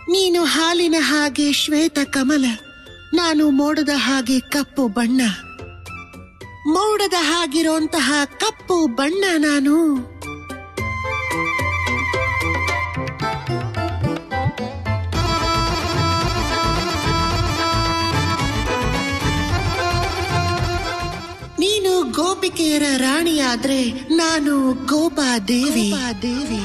ನೀನು ಹಾಲಿನ ಹಾಗೆ ಶ್ವೇತ ಕಮಲ ನಾನು ಮೋಡದ ಹಾಗೆ ಕಪ್ಪು ಬಣ್ಣ ಮೋಡದ ಹಾಗಿರುವಂತಹ ಕಪ್ಪು ಬಣ್ಣ ನಾನು ನೀನು ಗೋಪಿಕೆಯರ ರಾಣಿಯಾದ್ರೆ ನಾನು ಗೋಪಾ ದೇವಿ ದೇವಿ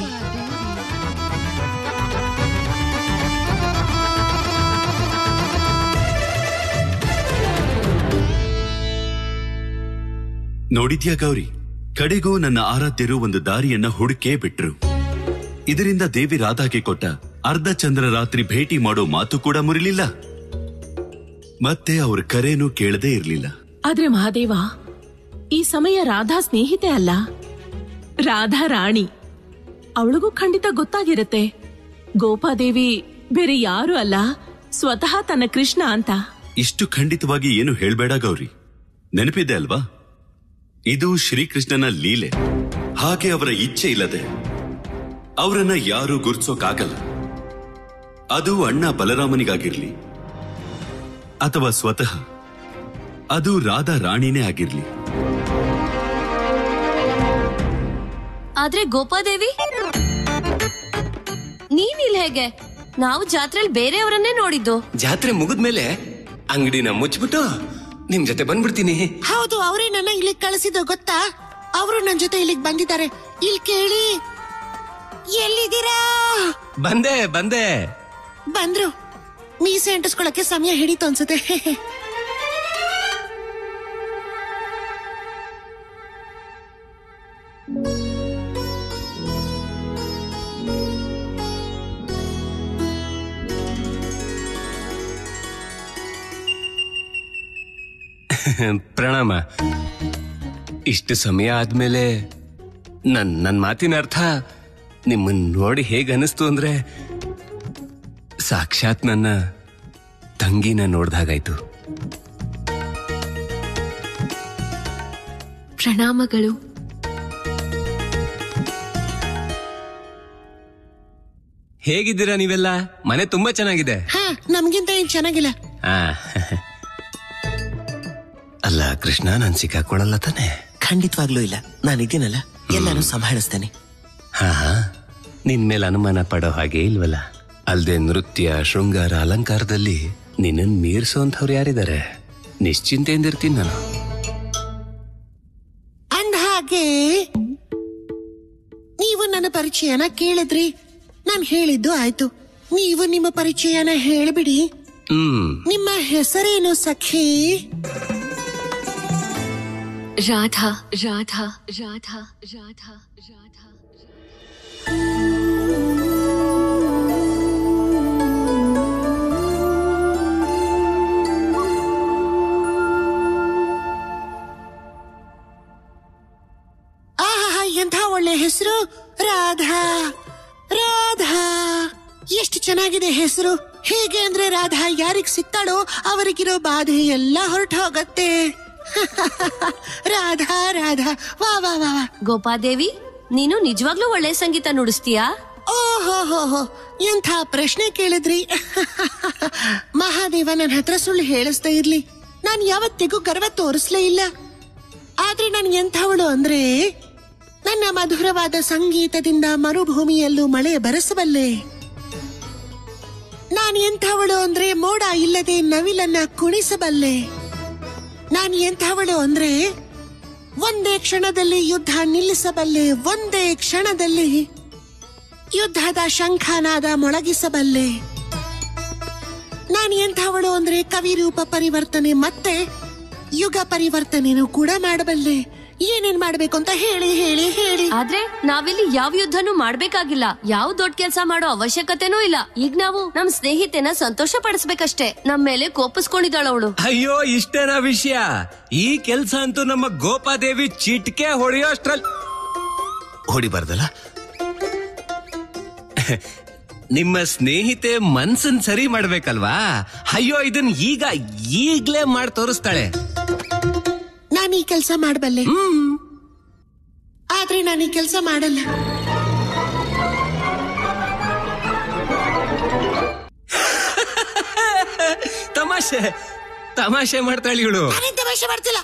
ನೋಡಿದ್ಯಾ ಗೌರಿ ಕಡೆಗೂ ನನ್ನ ಆರಾಧ್ಯರು ಒಂದು ದಾರಿಯನ್ನ ಹುಡುಕೇ ಬಿಟ್ರು ಇದರಿಂದ ದೇವಿ ರಾಧಾಗೆ ಕೊಟ್ಟ ಅರ್ಧ ಚಂದ್ರ ರಾತ್ರಿ ಭೇಟಿ ಮಾಡೋ ಮಾತು ಕೂಡ ಮುರಿಲಿಲ್ಲ ಮತ್ತೆ ಅವ್ರ ಕರೆನೂ ಕೇಳದೇ ಇರ್ಲಿಲ್ಲ ಆದ್ರೆ ಮಹಾದೇವ ಈ ಸಮಯ ರಾಧಾ ಸ್ನೇಹಿತೆ ಅಲ್ಲ ರಾಧಾ ರಾಣಿ ಅವಳಿಗೂ ಖಂಡಿತ ಗೊತ್ತಾಗಿರುತ್ತೆ ಗೋಪಾದೇವಿ ಬೇರೆ ಯಾರು ಅಲ್ಲ ಸ್ವತಃ ತನ್ನ ಕೃಷ್ಣ ಅಂತ ಇಷ್ಟು ಖಂಡಿತವಾಗಿ ಏನು ಹೇಳ್ಬೇಡ ಗೌರಿ ನೆನಪಿದೆ ಅಲ್ವಾ ಇದು ಶ್ರೀಕೃಷ್ಣನ ಲೀಲೆ ಹಾಗೆ ಅವರ ಇಚ್ಛೆ ಇಲ್ಲದೆ ಅವರನ್ನ ಯಾರು ಗುರ್ಸೋಕಾಗಲ್ಲ ಅದು ಅಣ್ಣ ಬಲರಾಮನಿಗಾಗಿರ್ಲಿ ಅಥವಾ ಸ್ವತಃ ಅದು ರಾಧಾ ರಾಣಿನೇ ಆಗಿರ್ಲಿ ಆದ್ರೆ ಗೋಪಾದೇವಿ ನೀನಿಲ್ ಹೇಗೆ ನಾವು ಜಾತ್ರೆಲ್ ಬೇರೆಯವರನ್ನೇ ನೋಡಿದ್ದು ಜಾತ್ರೆ ಮುಗಿದ್ಮೇಲೆ ಅಂಗಡಿನ ಮುಚ್ಚಿಬಿಟ್ಟು ನಿಮ್ ಜೊತೆ ಬಂದ್ಬಿಡ್ತೀನಿ ಹೌದು ಅವರೇ ನನ್ನ ಇಲ್ಲಿಗೆ ಕಳಿಸಿದ್ದು ಗೊತ್ತಾ ಅವರು ನನ್ನ ಜೊತೆ ಇಲ್ಲಿಗೆ ಬಂದಿದ್ದಾರೆ ಇಲ್ಲಿ ಕೇಳಿ ಎಲ್ಲಿದ್ದೀರಾ ಬಂದೆ ಬಂದೆ ಬಂದ್ರು ಮೀಸೆ ಅಂಟಿಸ್ಕೊಳಕ್ಕೆ ಸಮಯ ಹಿಡಿತು ಅನ್ಸುತ್ತೆ ಪ್ರಣಾಮ ಇಷ್ಟು ಸಮಯ ಆದ್ಮೇಲೆ ನನ್ ನನ್ ಮಾತಿನ ಅರ್ಥ ನಿಮ್ಮನ್ ನೋಡಿ ಹೇಗ್ ಅನಿಸ್ತು ಅಂದ್ರೆ ಸಾಕ್ಷಾತ್ ನನ್ನ ತಂಗಿನ ನೋಡ್ದಾಗಾಯ್ತು ಪ್ರಣಾಮಗಳು ಹೇಗಿದ್ದೀರಾ ನೀವೆಲ್ಲ ಮನೆ ತುಂಬಾ ಚೆನ್ನಾಗಿದೆ ಹಾ ನಮ್ಗಿಂತ ಏನ್ ಚೆನ್ನಾಗಿಲ್ಲ ಆ. ಅಲ್ಲ ಕೃಷ್ಣ ನಾನ್ ಸಿಕ್ಕಾಕೊಳ್ಳಲ್ಲ ತಾನೆ ಖಂಡಿತವಾಗ್ಲೂ ಇಲ್ಲ ನಾನಿದ್ದೀನಲ್ಲ ಎಲ್ಲಾನು ಸಂಭಾಳಿಸ್ತೇನೆ ಹಾ ಹಾ. ನಿನ್ ಮೇಲೆ ಅನುಮಾನ ಪಡೋ ಹಾಗೆ ಇಲ್ವಲ್ಲ ಅಲ್ದೆ ನೃತ್ಯ ಶೃಂಗಾರ ಅಲಂಕಾರದಲ್ಲಿ ನಿನ್ನನ್ ಮೀರ್ಸೋಂಥವ್ರು ಯಾರಿದ್ದಾರೆ ನಿಶ್ಚಿಂತೆಯಿಂದಿರ್ತೀನಿ ನಾನು ಅಂದ ಹಾಗೆ ನೀವು ನನ್ನ ಪರಿಚಯನ ಕೇಳಿದ್ರಿ ನಾನ್ ಹೇಳಿದ್ದು ಆಯ್ತು ನೀವು ನಿಮ್ಮ ಪರಿಚಯನ ಹೇಳಿಬಿಡಿ ಹ್ಮ್ ನಿಮ್ಮ ಹೆಸರೇನು ಸಖಿ ರಾಧಾ ರಾಧಾ ರಾಧಾ ರಾಧಾ ರಾಧಾ ಆಹಾ ಎಂಥ ಒಳ್ಳೆ ಹೆಸರು ರಾಧಾ ರಾಧಾ ಎಷ್ಟು ಚೆನ್ನಾಗಿದೆ ಹೆಸರು ಹೇಗೆ ಅಂದ್ರೆ ರಾಧಾ ಯಾರಿಗ್ ಸಿಗ್ತಾಳೋ ಅವರಿಗಿರೋ ಬಾಧೆ ಎಲ್ಲ ಹೊರಟು ಹೋಗತ್ತೆ ರಾಧಾ ರಾಧಾ ವಾ ವಾ ವಾ ವಾ ಗೋಪಾದೇವಿ ನೀನು ನಿಜವಾಗ್ಲೂ ಒಳ್ಳೆ ಸಂಗೀತ ನುಡಿಸ್ತೀಯಾ ಓಹೋ ಹೋ ಹೋ ಎಂಥ ಪ್ರಶ್ನೆ ಕೇಳಿದ್ರಿ ಮಹಾದೇವ ನನ್ನ ಹತ್ರ ಸುಳ್ಳು ಹೇಳಿಸ್ತಾ ಇರ್ಲಿ ನಾನು ಯಾವತ್ತಿಗೂ ಗರ್ವ ತೋರಿಸ್ಲೇ ಇಲ್ಲ ಆದ್ರೆ ನಾನು ಎಂಥವಳು ಅಂದ್ರೆ ನನ್ನ ಮಧುರವಾದ ಸಂಗೀತದಿಂದ ಮರುಭೂಮಿಯಲ್ಲೂ ಮಳೆ ಬರೆಸಬಲ್ಲೆ ನಾನು ಎಂಥವಳು ಅಂದ್ರೆ ಮೋಡ ಇಲ್ಲದೆ ನವಿಲನ್ನ ಕುಣಿಸಬಲ್ಲೆ ನಾನು ಎಂಥವಳು ಅಂದ್ರೆ ಒಂದೇ ಕ್ಷಣದಲ್ಲಿ ಯುದ್ಧ ನಿಲ್ಲಿಸಬಲ್ಲೆ ಒಂದೇ ಕ್ಷಣದಲ್ಲಿ ಯುದ್ಧದ ಶಂಖನಾದ ಮೊಳಗಿಸಬಲ್ಲೆ ನಾನು ಎಂಥವಳು ಅಂದ್ರೆ ಕವಿ ರೂಪ ಪರಿವರ್ತನೆ ಮತ್ತೆ ಯುಗ ಪರಿವರ್ತನೆನೂ ಕೂಡ ಮಾಡಬಲ್ಲೆ ಏನೇನ್ ಮಾಡ್ಬೇಕು ಅಂತ ಹೇಳಿ ಹೇಳಿ ಹೇಳಿ ಆದ್ರೆ ನಾವಿಲ್ಲಿ ಯಾವ ಯುದ್ಧನೂ ಮಾಡ್ಬೇಕಾಗಿಲ್ಲ ಯಾವ ದೊಡ್ಡ ಕೆಲ್ಸ ಮಾಡೋ ಅವಶ್ಯಕತೆನೂ ಇಲ್ಲ ಈಗ ನಾವು ನಮ್ ಸ್ನೇಹಿತೆನ ಸಂತೋಷ ಪಡಿಸ್ಬೇಕಷ್ಟೇ ನಮ್ ಮೇಲೆ ಕೋಪಿಸ್ಕೊಂಡಿದ್ದಾಳವಳು ಅಯ್ಯೋ ಇಷ್ಟೇನಾ ವಿಷಯ ಈ ಕೆಲ್ಸ ಅಂತೂ ನಮ್ಮ ಗೋಪಾದೇವಿ ಚಿಟ್ಕೆ ಹೊಡೆಯೋ ಅಷ್ಟ್ರಲ್ಲಿ ಹೊಡಿಬಾರ್ದಲ್ಲ ನಿಮ್ಮ ಸ್ನೇಹಿತೆ ಮನ್ಸನ್ ಸರಿ ಮಾಡ್ಬೇಕಲ್ವಾ ಅಯ್ಯೋ ಇದನ್ ಈಗ ಈಗ್ಲೇ ಮಾಡಿ ತೋರಿಸ್ತಾಳೆ ನಾನು ಈ ಕೆಲಸ ಮಾಡಬಲ್ಲೆ ಆದ್ರೆ ನಾನು ಈ ಕೆಲಸ ಮಾಡಲ್ಲ ತಮಾಷೆ ತಮಾಷೆ ಮಾಡ್ತಾಳೆ ಇವಳು ನಾನೇನ್ ತಮಾಷೆ ಮಾಡ್ತಿಲ್ಲ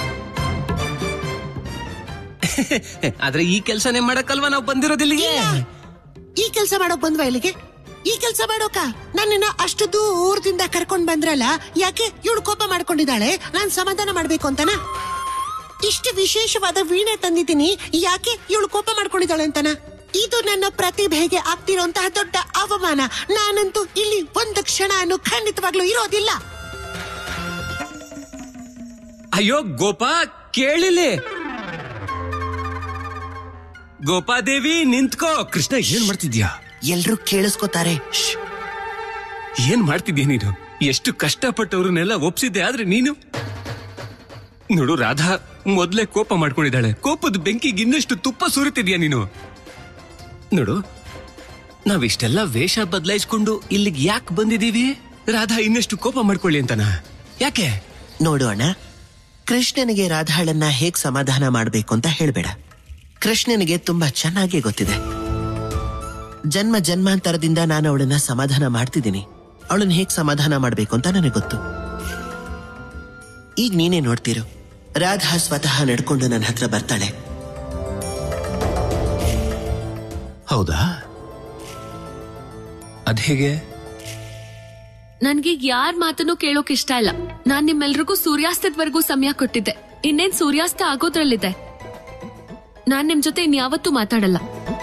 ಆದ್ರೆ ಈ ಕೆಲ್ಸನೇ ಮಾಡಕ್ಕಲ್ವಾ ನಾವು ಬಂದಿರೋದಿಲ್ಲಿಗೆ ಈ ಕೆಲಸ ಮಾಡೋಕ್ ಬಂದ್ವಾ ಇಲ್ಲಿಗೆ ಈ ಕೆಲಸ ಮಾಡೋಕ ನನ್ನನ್ನ ಅಷ್ಟು ದೂರದಿಂದ ಕರ್ಕೊಂಡ್ ಬಂದ್ರಲ್ಲ ಯಾಕೆ ಇವಳು ಕೋಪ ಮಾಡ್ಕೊಂಡಿದ್ದಾಳೆ ನಾನ್ ಸಮಾಧಾನ ಮಾಡ್ಬೇಕು ಅಂತನ ಇಷ್ಟು ವಿಶೇಷವಾದ ವೀಣೆ ತಂದಿದ್ದೀನಿ ಯಾಕೆ ಇವಳು ಕೋಪ ಮಾಡ್ಕೊಂಡಿದ್ದಾಳೆ ಅಂತನ ಇದು ನನ್ನ ಪ್ರತಿಭೆಗೆ ಆಗ್ತಿರೋಂತಹ ದೊಡ್ಡ ಅವಮಾನ ನಾನಂತೂ ಇಲ್ಲಿ ಒಂದು ಕ್ಷಣ ಖಂಡಿತವಾಗ್ಲೂ ಇರೋದಿಲ್ಲ ಅಯ್ಯೋ ಗೋಪಾ ಕೇಳಿಲಿ ಗೋಪಾದೇವಿ ನಿಂತ್ಕೋ ಕೃಷ್ಣ ಏನ್ ಮಾಡ್ತಿದ್ಯಾ ಎಲ್ರೂ ಕೇಳಿಸ್ಕೊತಾರೆ ಶ್ಶ್. ಏನ್ ಮಾಡ್ತಿದ್ಯಾ ನೀನು ಎಷ್ಟು ಕಷ್ಟಪಟ್ಟವ್ರನ್ನೆಲ್ಲ ಒಪ್ಸಿದ್ದೆ ಆದ್ರೆ ನೀನು ನೋಡು ರಾಧಾ ಮೊದ್ಲೇ ಕೋಪ ಮಾಡ್ಕೊಂಡಿದ್ದಾಳೆ ಕೋಪದ ಬೆಂಕಿಗೆ ಇನ್ನಷ್ಟು ತುಪ್ಪ ಸುರಿತಿದ್ಯಾ ನೀನು ನೋಡು ನಾವಿಷ್ಟೆಲ್ಲ ವೇಷ ಬದಲಾಯಿಸ್ಕೊಂಡು ಇಲ್ಲಿಗೆ ಯಾಕೆ ಬಂದಿದೀವಿ ರಾಧಾ ಇನ್ನಷ್ಟು ಕೋಪ ಮಾಡ್ಕೊಳ್ಳಿ ಅಂತನ ಯಾಕೆ ನೋಡು ಅಣ್ಣ ಕೃಷ್ಣನಿಗೆ ರಾಧಾಳನ್ನ ಹೇಗ್ ಸಮಾಧಾನ ಮಾಡ್ಬೇಕು ಅಂತ ಹೇಳ್ಬೇಡ ಕೃಷ್ಣನಿಗೆ ತುಂಬಾ ಚೆನ್ನಾಗಿ ಗೊತ್ತಿದೆ ಜನ್ಮ ಜನ್ಮಾಂತರದಿಂದ ನಾನು ಅವಳನ್ನ ಸಮಾಧಾನ ಮಾಡ್ತಿದ್ದೀನಿ ಅವಳನ್ನ ಹೇಗ್ ಸಮಾಧಾನ ಮಾಡ್ಬೇಕು ಅಂತ ನನಗೆ ಗೊತ್ತು ಈಗ ನೀನೇ ನೋಡ್ತಿರು ರಾಧಾ ಸ್ವತಃ ನಡ್ಕೊಂಡು ನನ್ನ ಹತ್ರ ಬರ್ತಾಳೆ ಹೌದಾ ಅದ್ಹೇಗೆ ನನ್ಗೀಗ ಯಾರ್ ಮಾತನ್ನು ಕೇಳೋಕ್ ಇಷ್ಟ ಇಲ್ಲ ನಾನ್ ನಿಮ್ಮೆಲ್ರಿಗೂ ಸೂರ್ಯಾಸ್ತದವರೆಗೂ ಸಮಯ ಕೊಟ್ಟಿದ್ದೆ ಇನ್ನೇನ್ ಸೂರ್ಯಾಸ್ತ ಆಗೋದ್ರಲ್ಲಿದೆ ನಾನ್ ನಿಮ್ ಜೊತೆ ಇನ್ಯಾವತ್ತೂ ಮಾತಾಡಲ್ಲ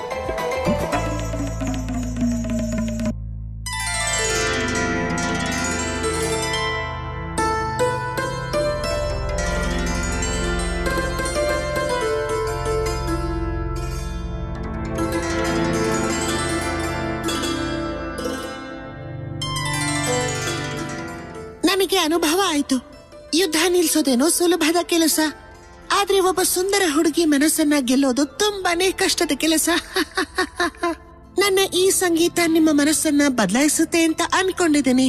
ನನಗೆ ಅನುಭವ ಆಯ್ತು ಯುದ್ಧ ನಿಲ್ಸೋದೇನೋ ಸುಲಭದ ಕೆಲಸ ಆದ್ರೆ ಒಬ್ಬ ಸುಂದರ ಹುಡುಗಿ ಮನಸ್ಸನ್ನ ಗೆಲ್ಲೋದು ತುಂಬಾನೇ ಕಷ್ಟದ ಕೆಲಸ ನನ್ನ ಈ ಸಂಗೀತ ನಿಮ್ಮ ಮನಸ್ಸನ್ನ ಬದಲಾಯಿಸುತ್ತೆ ಅಂತ ಅನ್ಕೊಂಡಿದ್ದೀನಿ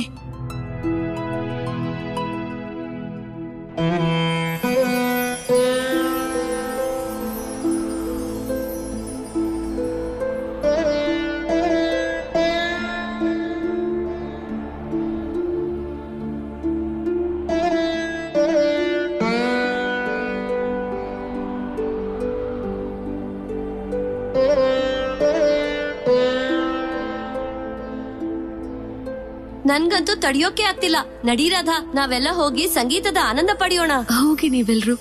ನನ್ಗಂತೂ ತಡಿಯೋಕೆ ಆಗ್ತಿಲ್ಲ ನಡೀರಾಧ ನಾವೆಲ್ಲ ಹೋಗಿ ಸಂಗೀತದ ಆನಂದ ಪಡೆಯೋಣ ಹೋಗಿ ನೀವೆಲ್ರು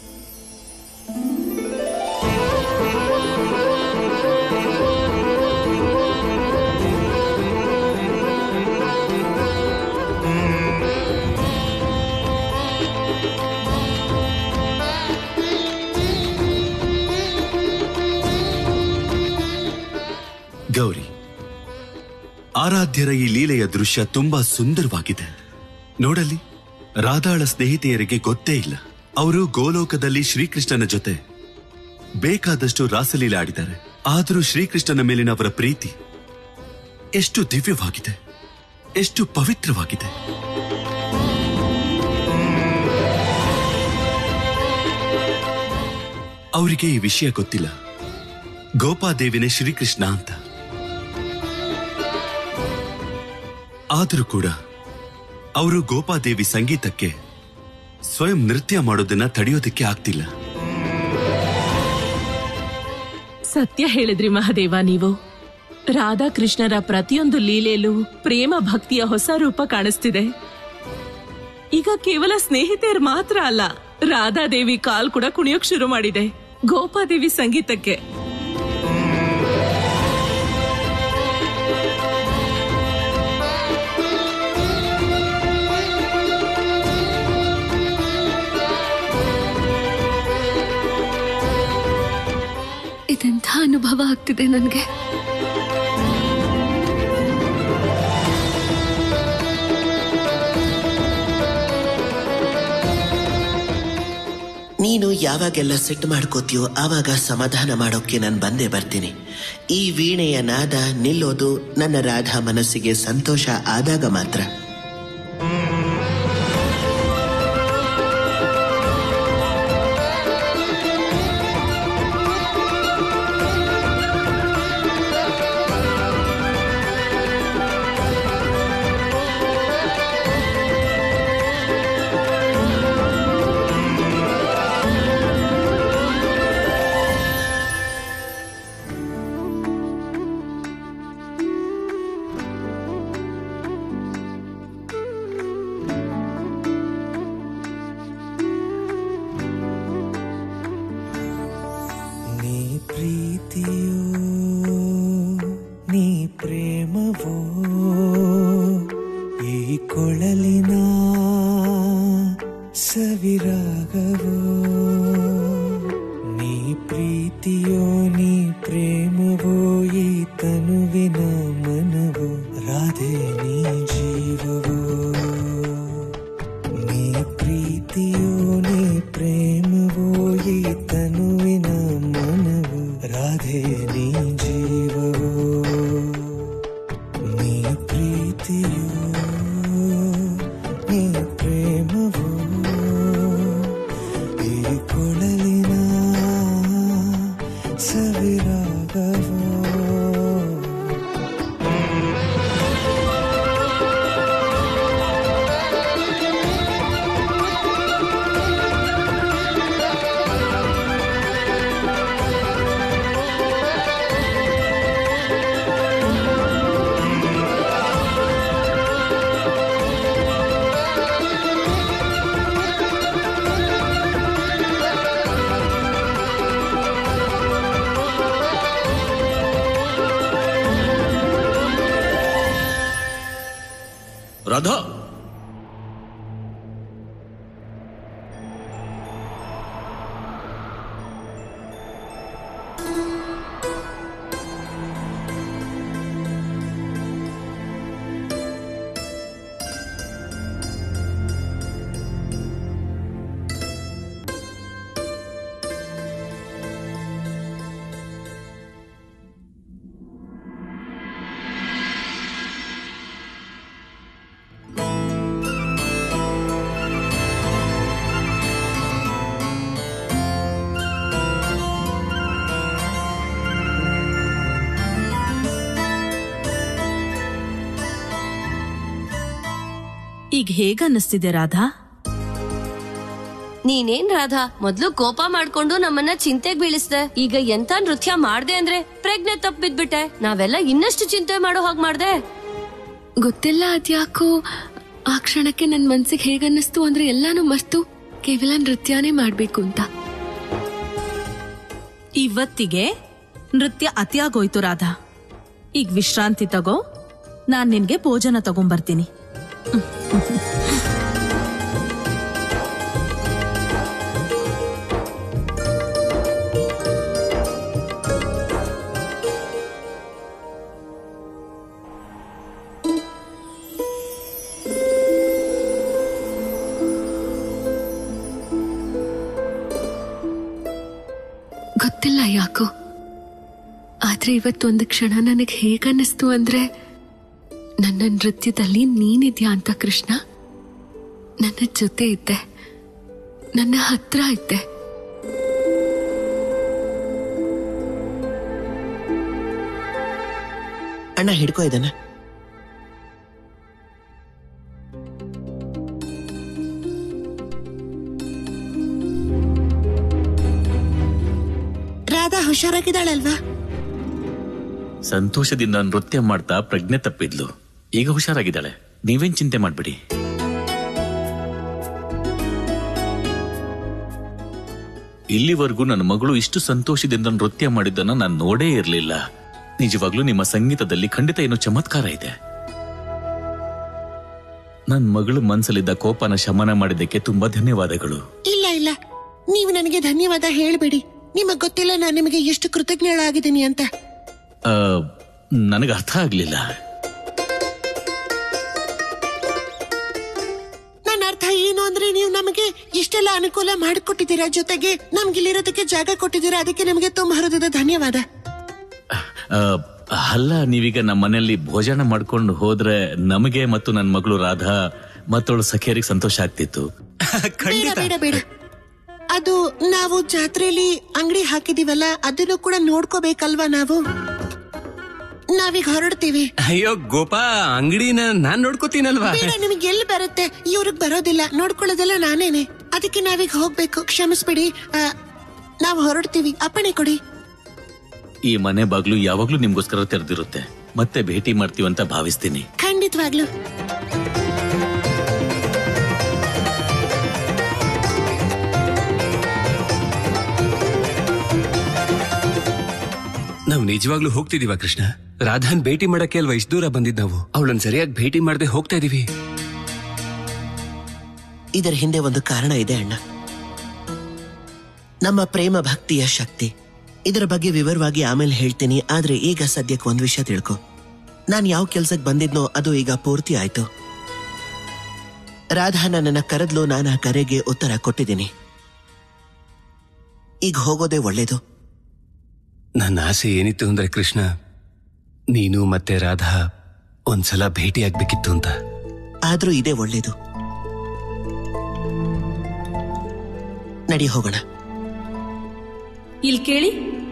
ಗೌರಿ ಆರಾಧ್ಯರ ಈ ಲೀಲೆಯ ದೃಶ್ಯ ತುಂಬಾ ಸುಂದರವಾಗಿದೆ ನೋಡಲಿ ರಾಧಾಳ ಸ್ನೇಹಿತೆಯರಿಗೆ ಗೊತ್ತೇ ಇಲ್ಲ ಅವರು ಗೋಲೋಕದಲ್ಲಿ ಶ್ರೀಕೃಷ್ಣನ ಜೊತೆ ಬೇಕಾದಷ್ಟು ರಾಸಲೀಲೆ ಆಡಿದ್ದಾರೆ ಆದರೂ ಶ್ರೀಕೃಷ್ಣನ ಮೇಲಿನ ಅವರ ಪ್ರೀತಿ ಎಷ್ಟು ದಿವ್ಯವಾಗಿದೆ ಎಷ್ಟು ಪವಿತ್ರವಾಗಿದೆ ಅವರಿಗೆ ಈ ವಿಷಯ ಗೊತ್ತಿಲ್ಲ ಗೋಪಾದೇವಿನೇ ಶ್ರೀಕೃಷ್ಣ ಅಂತ ಆದರೂ ಕೂಡ ಅವರು ಗೋಪಾದೇವಿ ಸಂಗೀತಕ್ಕೆ ಸ್ವಯಂ ನೃತ್ಯ ಮಾಡೋದನ್ನ ತಡೆಯೋದಕ್ಕೆ ಆಗ್ತಿಲ್ಲ ಸತ್ಯ ಹೇಳಿದ್ರಿ ಮಹಾದೇವ ನೀವು ರಾಧಾಕೃಷ್ಣರ ಪ್ರತಿಯೊಂದು ಲೀಲೆಯಲ್ಲೂ ಪ್ರೇಮ ಭಕ್ತಿಯ ಹೊಸ ರೂಪ ಕಾಣಿಸ್ತಿದೆ ಈಗ ಕೇವಲ ಸ್ನೇಹಿತೆಯರು ಮಾತ್ರ ಅಲ್ಲ ರಾಧಾದೇವಿ ಕಾಲ್ ಕೂಡ ಕುಣಿಯೋಕ್ ಶುರು ಮಾಡಿದೆ ಗೋಪಾದೇವಿ ಸಂಗೀತಕ್ಕೆ ಇದೆಂಥ ಅನುಭವ ಆಗ್ತಿದೆ ನನ್ಗೆ ನೀನು ಯಾವಾಗೆಲ್ಲ ಸೆಟ್ ಮಾಡ್ಕೋತೀಯೋ ಆವಾಗ ಸಮಾಧಾನ ಮಾಡೋಕೆ ನಾನು ಬಂದೇ ಬರ್ತೀನಿ ಈ ವೀಣೆಯ ನಾದ ನಿಲ್ಲೋದು ನನ್ನ ರಾಧಾ ಮನಸ್ಸಿಗೆ ಸಂತೋಷ ಆದಾಗ ಮಾತ್ರ ಪ್ರೀತಿಯೋ ನೀ ಪ್ರೇಮವೋ ಈ ಕೊಳಲಿನ ಸವಿರಾಗವೋ ನೀ ಪ್ರೀತಿಯೋ ನೀ ಪ್ರೇಮವೋ ಈ ತನುವಿನ ಮನವೋ ರಾಧೆ ನೀ ಜೀವವೋ ನೀ ಪ್ರೀತಿಯೋ ನೀ ಪ್ರೇಮವೋ ಈ ತನುವಿನ ಮನವೋ ರಾಧೆ ನೀ ಜೀವವೋ ನೀ ಪ್ರೀತಿಯೋ ನೀ ಪ್ರೇಮವೋ ಈ ಕೊಳಲಿನ ಸವಿರಾಗವೋ ರಾಧಾ ಈಗ ಹೇಗನ್ನಿಸ್ತಿದೆ ರಾಧಾ ನೀನೇನ್ ರಾಧಾ ಮೊದ್ಲು ಕೋಪ ಮಾಡ್ಕೊಂಡು ನಮ್ಮನ್ನ ಚಿಂತೆಗ್ ಬೀಳಿಸ್ದೆ ಈಗ ಎಂತ ನೃತ್ಯ ಮಾಡ್ದೆ ಅಂದ್ರೆ ಪ್ರಜ್ಞೆ ತಪ್ಪ ಬಿದ್ಬಿಟ್ಟೆ ನಾವೆಲ್ಲ ಇನ್ನಷ್ಟು ಚಿಂತೆ ಮಾಡೋ ಹಾಗ್ ಮಾಡ್ದೆ ಗೊತ್ತಿಲ್ಲ ಅದ್ಯಾಕೋ ಆ ಕ್ಷಣಕ್ಕೆ ನನ್ ಮನ್ಸಿಗೆ ಹೇಗನ್ನಿಸ್ತು ಅಂದ್ರೆ ಎಲ್ಲಾನು ಮರ್ತು ಕೇವಲ ನೃತ್ಯನೇ ಮಾಡ್ಬೇಕು ಅಂತ ಇವತ್ತಿಗೆ ನೃತ್ಯ ಅತಿಯಾಗೋಯ್ತು ರಾಧಾ ಈಗ ವಿಶ್ರಾಂತಿ ತಗೋ ನಾನ್ ನಿನ್ಗೆ ಭೋಜನ ತಗೊಂಬರ್ತೀನಿ ಗೊತ್ತಿಲ್ಲ ಯಾಕೋ ಆದ್ರೆ ಇವತ್ತೊಂದು ಕ್ಷಣ ನನಗೆ ಹೇಗನ್ನಿಸ್ತು ಅಂದ್ರೆ ನನ್ನ ನೃತ್ಯದಲ್ಲಿ ನೀನಿದ್ಯಾ ಅಂತ ಕೃಷ್ಣ ನನ್ನ ಜೊತೆ ಇದ್ದೆ ನನ್ನ ಹತ್ರ ಇದ್ದೆ ಅಣ್ಣ ಹಿಡ್ಕೋ ಇದನ್ನ ರಾಧಾ ಹುಷಾರಾಗಿದ್ದಾಳಲ್ವಾ ಸಂತೋಷದಿಂದ ನೃತ್ಯ ಮಾಡ್ತಾ ಪ್ರಜ್ಞೆ ತಪ್ಪಿದ್ಲು ಈಗ ಹುಷಾರಾಗಿದ್ದಾಳೆ ನೀವೇನ್ ಚಿಂತೆ ಮಾಡ್ಬಿಡಿ ಇಲ್ಲಿವರೆಗೂ ನನ್ನ ಮಗಳು ಇಷ್ಟು ಸಂತೋಷದಿಂದ ನೃತ್ಯ ಮಾಡಿದ್ದನ್ನ ನಾನು ನೋಡೇ ಇರಲಿಲ್ಲ ನಿಜವಾಗ್ಲೂ ನಿಮ್ಮ ಸಂಗೀತದಲ್ಲಿ ಖಂಡಿತ ಏನೋ ಚಮತ್ಕಾರ ಇದೆ ನನ್ನ ಮಗಳು ಮನ್ಸಲ್ಲಿದ್ದ ಕೋಪನ ಶಮನ ಮಾಡಿದ್ದಕ್ಕೆ ತುಂಬಾ ಧನ್ಯವಾದಗಳು ಇಲ್ಲ ಇಲ್ಲ ನೀವು ನನಗೆ ಧನ್ಯವಾದ ಹೇಳ್ಬೇಡಿ ನಿಮಗ್ ಗೊತ್ತಿಲ್ಲ ನಾನು ನಿಮಗೆ ಎಷ್ಟು ಕೃತಜ್ಞಳಾಗಿದ್ದೀನಿ ಅಂತ ಆ, ನನಗೆ ಅರ್ಥ ಆಗ್ಲಿಲ್ಲ ನನ್ನ ಅರ್ಥ ಏನು ಅಂದ್ರೆ ನೀವು ನಮಗೆ ಇಷ್ಟೆಲ್ಲ ಅನುಕೂಲ ಮಾಡಿಕೊಟ್ಟಿದ್ದೀರಾ ಜೊತೆಗೆ ನಮ್ಗೆ ಇಲ್ಲಿರೋದಕ್ಕೆ ಜಾಗ ಕೊಟ್ಟಿದ್ದೀರಾ ಅದಕ್ಕೆ ನಮಗೆ ತುಂಬಾ ಹೃದಯದ ಧನ್ಯವಾದ ಆ, ಅಲ್ಲ ನೀವೀಗ ನಮ್ಮ ಮನೆಯಲ್ಲಿ ಭೋಜನ ಮಾಡ್ಕೊಂಡು ಹೋದ್ರೆ ನಮಗೆ ಮತ್ತು ನನ್ನ ಮಗಳು ರಾಧಾ ಮತ್ತವಳು ಸಖಿಯರಿಗೆ ಸಂತೋಷ ಆಗ್ತಿತ್ತು ಬೇಡ ಬೇಡ ಬೇಡ ಅದು ನಾವು ಜಾತ್ರೆಯಲ್ಲಿ ಅಂಗಡಿ ಹಾಕಿದೀವಲ್ಲ ಅದನ್ನು ಕೂಡ ನೋಡ್ಕೋಬೇಕಲ್ವಾ ನಾವು ನಾವೀಗ ಹೊರಡ್ತೀವಿ ಅಯ್ಯೋ ಗೋಪಾ ಅಂಗಡಿನ ನಾನ್ ನೋಡ್ಕೋತೀನಲ್ವಾ ಬೇಡ ನಿಮಗೆ ಎಲ್ಲಿ ಬರುತ್ತೆ ಇವ್ರಿಗೆ ಬರೋದಿಲ್ಲ ನೋಡ್ಕೊಳ್ಳೋದೆಲ್ಲ ನಾನೇನೆ ಅದಕ್ಕೆ ನಾವೀಗ ಹೋಗ್ಬೇಕು ಕ್ಷಮಿಸ್ಬಿಡಿ ಆ, ನಾವು ಹೊರಡ್ತೀವಿ ಅಪ್ಪಣೆ ಕೊಡಿ ಈ ಮನೆ ಬಾಗ್ಲು ಯಾವಾಗ್ಲೂ ನಿಮ್ಗೋಸ್ಕರ ತೆರೆದಿರುತ್ತೆ ಮತ್ತೆ ಭೇಟಿ ಮಾಡ್ತೀವಂತ ಭಾವಿಸ್ತೀನಿ ಖಂಡಿತವಾಗ್ಲು ನಾವು ನಿಜವಾಗ್ಲೂ ಹೋಗ್ತಿದೀವ ಕೃಷ್ಣ ರಾಧಾನ್ ಭೇಟಿ ಮಾಡಕ್ಕೆ ಅಲ್ವಾ ಇಷ್ಟು ದೂರ ಬಂದಿದ್ ನಾವು ಅವಳನ್ನ ಸರಿಯಾಗಿ ಭೇಟಿ ಮಾಡದೆ ಹೋಗ್ತಾ ಇದೀವಿ ಇದರ ಹಿಂದೆ ಒಂದು ಕಾರಣ ಇದೆ ಅಣ್ಣ ನಮ್ಮ ಪ್ರೇಮ ಭಕ್ತಿಯ ಶಕ್ತಿ ಇದರ ಬಗ್ಗೆ ವಿವರವಾಗಿ ಆಮೇಲೆ ಹೇಳ್ತೀನಿ ಆದ್ರೆ ಈಗ ಸದ್ಯಕ್ಕೆ ಒಂದು ವಿಷಯ ತಿಳ್ಕೊ ನಾನು ಯಾವ ಕೆಲ್ಸಕ್ಕೆ ಬಂದಿದ್ನೋ ಅದು ಈಗ ಪೂರ್ತಿ ಆಯ್ತು ರಾಧಾ ನನ್ನನ್ನ ಕರೆದ್ಲು ನಾನು ಆ ಕರೆಗೆ ಉತ್ತರ ಕೊಟ್ಟಿದ್ದೀನಿ ಈಗ ಹೋಗೋದೇ ಒಳ್ಳೇದು ನನ್ನ ಆಸೆ ಏನಿತ್ತು ಅಂದ್ರೆ ಕೃಷ್ಣ ನೀನು ಮತ್ತೆ ರಾಧಾ ಒಂದ್ಸಲ ಭೇಟಿ ಆಗ್ಬೇಕಿತ್ತು ಅಂತ ಆದ್ರೂ ಇದೇ ಒಳ್ಳೇದು ನಡಿ ಹೋಗೋಣ ಇಲ್ ಕೇಳಿ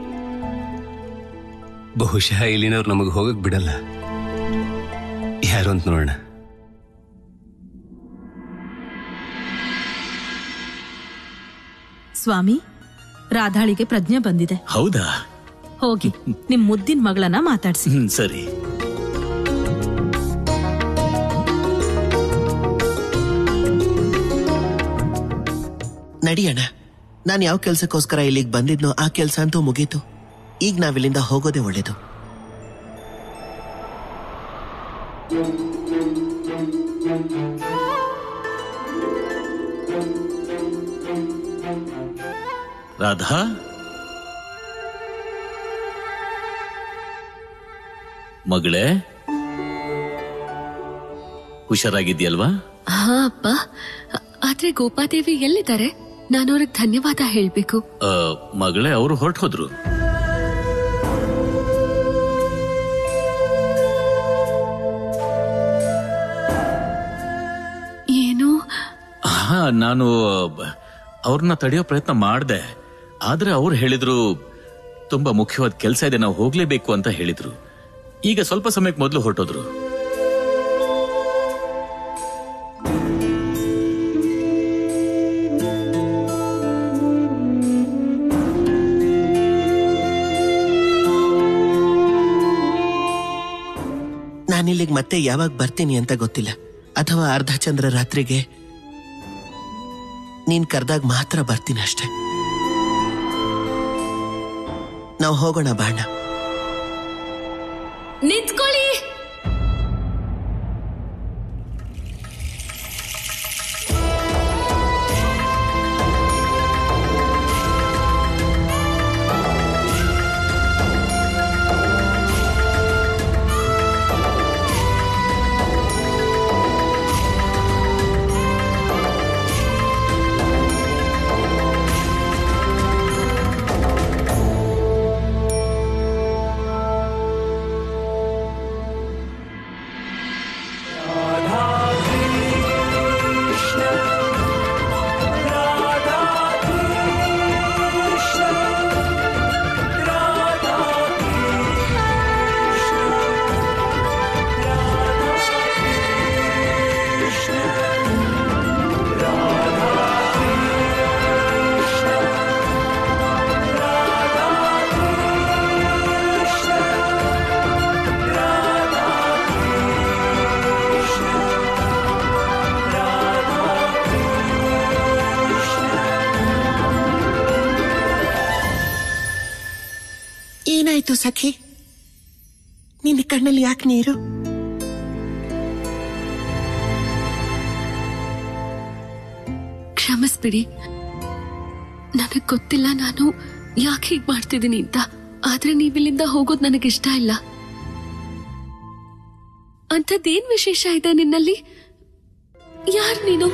ಬಹುಶಃ ಇಲ್ಲಿನವ್ರು ನಮಗೆ ಹೋಗಕ್ ಬಿಡಲ್ಲ ಯಾರು ಅಂತ ನೋಡೋಣ ಸ್ವಾಮಿ ರಾಧಾಳಿಗೆ ಪ್ರಜ್ಞೆ ಬಂದಿದೆ ಹೌದಾ ಹೋಗಿ ನಿಮ್ ಮುದ್ದಿನ ಮಗಳನ್ನ ಮಾತಾಡ್ಸಿ ಹ್ಮ್ ಸರಿ ನಡಿಯಣ್ಣ ನಾನು ಯಾವ ಕೆಲ್ಸಕ್ಕೋಸ್ಕರ ಇಲ್ಲಿಗೆ ಬಂದಿದ್ನೋ ಆ ಕೆಲ್ಸ ಅಂತೂ ಮುಗೀತು ಈಗ ನಾವಿಲ್ಲಿಂದ ಹೋಗೋದೇ ಒಳ್ಳೇದು ರಾಧಾ ಮಗಳೇ ಹುಷಾರಾಗಿದ್ಯಲ್ವಾ ಹಾ ಅಪ್ಪ ಆ- ಆದ್ರೆ ಗೋಪಾದೇವಿ ಎಲ್ಲಿದ್ದಾರೆ ನಾನು ಅವ್ರಿಗೆ ಧನ್ಯವಾದ ಹೇಳ್ಬೇಕು ಆ, ಮಗಳೇ ಅವರು ಹೊರಟು ಹೋದ್ರು ಏನು ಹಾ ನಾನು ಅವ್ರನ್ನ ತಡೆಯೋ ಪ್ರಯತ್ನ ಮಾಡ್ದೆ ಆದ್ರೆ ಅವ್ರು ಹೇಳಿದ್ರು ತುಂಬಾ ಮುಖ್ಯವಾದ ಕೆಲಸ ಇದೆ ನಾವು ಹೋಗ್ಲೇಬೇಕು ಅಂತ ಹೇಳಿದ್ರು ಈಗ ಸ್ವಲ್ಪ ಸಮಯಕ್ಕೆ ಮೊದಲು ಹೊರಟೋದ್ರು ನಾನಿಲ್ಲಿಗೆ ಮತ್ತೆ ಯಾವಾಗ ಬರ್ತೀನಿ ಅಂತ ಗೊತ್ತಿಲ್ಲ ಅಥವಾ ಅರ್ಧ ಚಂದ್ರ ರಾತ್ರಿಗೆ ನೀನ್ ಕರ್ದಾಗ ಮಾತ್ರ ಬರ್ತೀನಿ ಅಷ್ಟೆ ನಾವು ಹೋಗೋಣ ಬಾಣ ನಿಂತ್ಕೊಳ್ಳಿ ಏನಾಯ್ತು ಸಖಿ ನಿನ್ನ ಕಣ್ಣಲ್ಲಿ ಯಾಕೆ ನೀರು ಕ್ಷಮಿಸ್ಬಿಡಿ ನನಗ್ ಗೊತ್ತಿಲ್ಲ ನಾನು ಯಾಕೆ ಹೀಗ್ ಮಾಡ್ತಿದ್ದೀನಿ ಅಂತ ಆದ್ರೆ ನೀವಿಲ್ಲಿಂದ ಹೋಗೋದ್ ನನಗಿಷ್ಟ ಇಲ್ಲ ಅಂಥದ್ದೇನ್ ವಿಶೇಷ ಇದೆ ನಿನ್ನಲ್ಲಿ ಯಾರ್ ನೀನು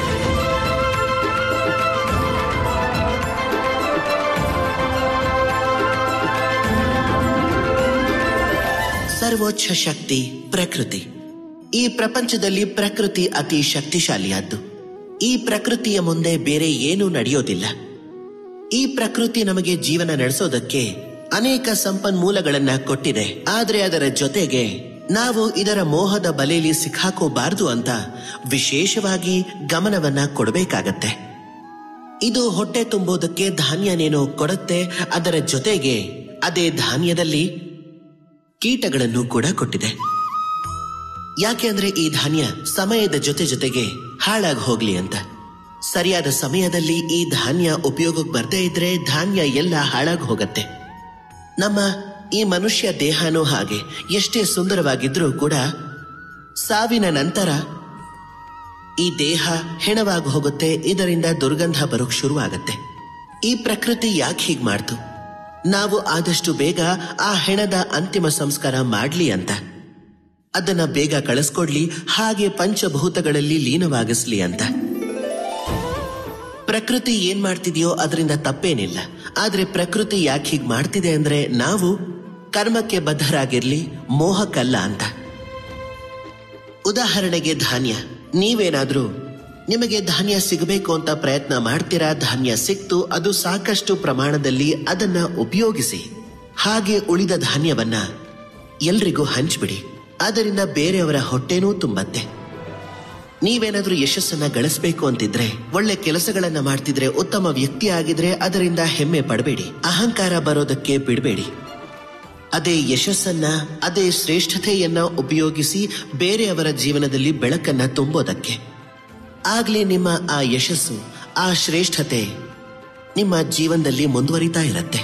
ಸರ್ವೋಚ್ಚ ಶಕ್ತಿ ಪ್ರಕೃತಿ ಈ ಪ್ರಪಂಚದಲ್ಲಿ ಪ್ರಕೃತಿ ಅತಿ ಶಕ್ತಿಶಾಲಿಯಾದ್ದು ಈ ಪ್ರಕೃತಿಯ ಮುಂದೆ ಬೇರೆ ಏನೂ ನಡೆಯೋದಿಲ್ಲ ಈ ಪ್ರಕೃತಿ ನಮಗೆ ಜೀವನ ನಡೆಸೋದಕ್ಕೆ ಅನೇಕ ಸಂಪನ್ಮೂಲಗಳನ್ನ ಕೊಟ್ಟಿದೆ ಆದ್ರೆ ಅದರ ಜೊತೆಗೆ ನಾವು ಇದರ ಮೋಹದ ಬಲೆಯಲ್ಲಿ ಸಿಕ್ಕಾಕೋಬಾರದು ಅಂತ ವಿಶೇಷವಾಗಿ ಗಮನವನ್ನ ಕೊಡಬೇಕಾಗತ್ತೆ ಇದು ಹೊಟ್ಟೆ ತುಂಬೋದಕ್ಕೆ ಧಾನ್ಯನೇನೋ ಕೊಡುತ್ತೆ ಅದರ ಜೊತೆಗೆ ಅದೇ ಧಾನ್ಯದಲ್ಲಿ ಕೀಟಗಳನ್ನು ಕೂಡ ಕೊಟ್ಟಿದೆ ಯಾಕೆ ಅಂದ್ರೆ ಈ ಧಾನ್ಯ ಸಮಯದ ಜೊತೆ ಜೊತೆಗೆ ಹಾಳಾಗಿ ಹೋಗ್ಲಿ ಅಂತ ಸರಿಯಾದ ಸಮಯದಲ್ಲಿ ಈ ಧಾನ್ಯ ಉಪಯೋಗಕ್ಕೆ ಬರ್ದೇ ಇದ್ರೆ ಧಾನ್ಯ ಎಲ್ಲ ಹಾಳಾಗಿ ಹೋಗತ್ತೆ ನಮ್ಮ ಈ ಮನುಷ್ಯ ದೇಹನೂ ಹಾಗೆ ಎಷ್ಟೇ ಸುಂದರವಾಗಿದ್ರೂ ಕೂಡ ಸಾವಿನ ನಂತರ ಈ ದೇಹ ಹೆಣವಾಗಿ ಹೋಗುತ್ತೆ ಇದರಿಂದ ದುರ್ಗಂಧ ಬರೋಕ್ ಶುರುವಾಗತ್ತೆ ಈ ಪ್ರಕೃತಿ ಯಾಕೆ ಹೀಗ್ ಮಾಡ್ತು ನಾವು ಆದಷ್ಟು ಬೇಗ ಆ ಹೆಣದ ಅಂತಿಮ ಸಂಸ್ಕಾರ ಮಾಡ್ಲಿ ಅಂತ ಅದನ್ನ ಬೇಗ ಕಳಿಸ್ಕೊಡ್ಲಿ ಹಾಗೆ ಪಂಚಭೂತಗಳಲ್ಲಿ ಲೀನವಾಗಿಸ್ಲಿ ಅಂತ ಪ್ರಕೃತಿ ಏನ್ ಮಾಡ್ತಿದೆಯೋ ಅದರಿಂದ ತಪ್ಪೇನಿಲ್ಲ ಆದ್ರೆ ಪ್ರಕೃತಿ ಯಾಕೆ ಹೀಗ್ ಮಾಡ್ತಿದೆ ಅಂದ್ರೆ ನಾವು ಕರ್ಮಕ್ಕೆ ಬದ್ಧರಾಗಿರ್ಲಿ ಮೋಹಕ್ಕಲ್ಲ ಅಂತ ಉದಾಹರಣೆಗೆ ಧಾನ್ಯ ನೀವೇನಾದ್ರೂ ನಿಮಗೆ ಧಾನ್ಯ ಸಿಗಬೇಕು ಅಂತ ಪ್ರಯತ್ನ ಮಾಡ್ತೀರಾ ಧಾನ್ಯ ಸಿಕ್ತು ಅದು ಸಾಕಷ್ಟು ಪ್ರಮಾಣದಲ್ಲಿ ಅದನ್ನ ಉಪಯೋಗಿಸಿ ಹಾಗೆ ಉಳಿದ ಧಾನ್ಯವನ್ನ ಎಲ್ರಿಗೂ ಹಂಚ್ಬಿಡಿ ಅದರಿಂದ ಬೇರೆಯವರ ಹೊಟ್ಟೆನೂ ತುಂಬತ್ತೆ ನೀವೇನಾದ್ರೂ ಯಶಸ್ಸನ್ನ ಗಳಿಸ್ಬೇಕು ಅಂತಿದ್ರೆ ಒಳ್ಳೆ ಕೆಲಸಗಳನ್ನ ಮಾಡ್ತಿದ್ರೆ ಉತ್ತಮ ವ್ಯಕ್ತಿ ಆಗಿದ್ರೆ ಅದರಿಂದ ಹೆಮ್ಮೆ ಪಡಬೇಡಿ ಅಹಂಕಾರ ಬರೋದಕ್ಕೆ ಬಿಡಬೇಡಿ ಅದೇ ಯಶಸ್ಸನ್ನ ಅದೇ ಶ್ರೇಷ್ಠತೆಯನ್ನ ಉಪಯೋಗಿಸಿ ಬೇರೆಯವರ ಜೀವನದಲ್ಲಿ ಬೆಳಕನ್ನ ತುಂಬೋದಕ್ಕೆ ಆಗ್ಲೇ ನಿಮ್ಮ ಆ ಯಶಸ್ಸು ಆ ಶ್ರೇಷ್ಠತೆ ನಿಮ್ಮ ಜೀವನದಲ್ಲಿ ಮುಂದುವರಿತಾ ಇರತ್ತೆ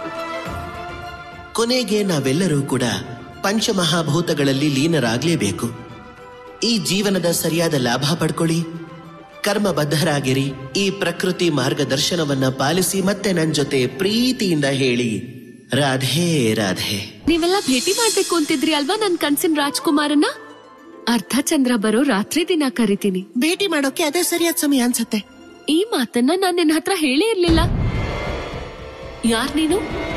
ಕೊನೆಗೆ ನಾವೆಲ್ಲರೂ ಕೂಡ ಪಂಚಮಹಾಭೂತಗಳಲ್ಲಿ ಲೀನರಾಗಲೇಬೇಕು ಈ ಜೀವನದ ಸರಿಯಾದ ಲಾಭ ಪಡ್ಕೊಳ್ಳಿ ಕರ್ಮಬದ್ಧರಾಗಿರಿ ಈ ಪ್ರಕೃತಿ ಮಾರ್ಗದರ್ಶನವನ್ನ ಪಾಲಿಸಿ ಮತ್ತೆ ನನ್ ಜೊತೆ ಪ್ರೀತಿಯಿಂದ ಹೇಳಿ ರಾಧೇ ರಾಧೇ ನೀವೆಲ್ಲ ಭೇಟಿ ಮಾಡ್ಬೇಕು ಅಂತಿದ್ರಿ ಅಲ್ವಾ ನನ್ ಕನ್ಸಿನ ರಾಜ್ಕುಮಾರನ್ನ ಅರ್ಧ ಚಂದ್ರ ಬರೋ ರಾತ್ರಿ ದಿನ ಕರಿತೀನಿ ಭೇಟಿ ಮಾಡೋಕೆ ಅದೇ ಸರಿಯಾದ ಸಮಯ ಅನ್ಸತ್ತೆ ಈ ಮಾತನ್ನ ನಾನ್ ನಿನ್ನ ಹತ್ರ ಹೇಳೇ ಇರ್ಲಿಲ್ಲ ಯಾರ್ ನೀನು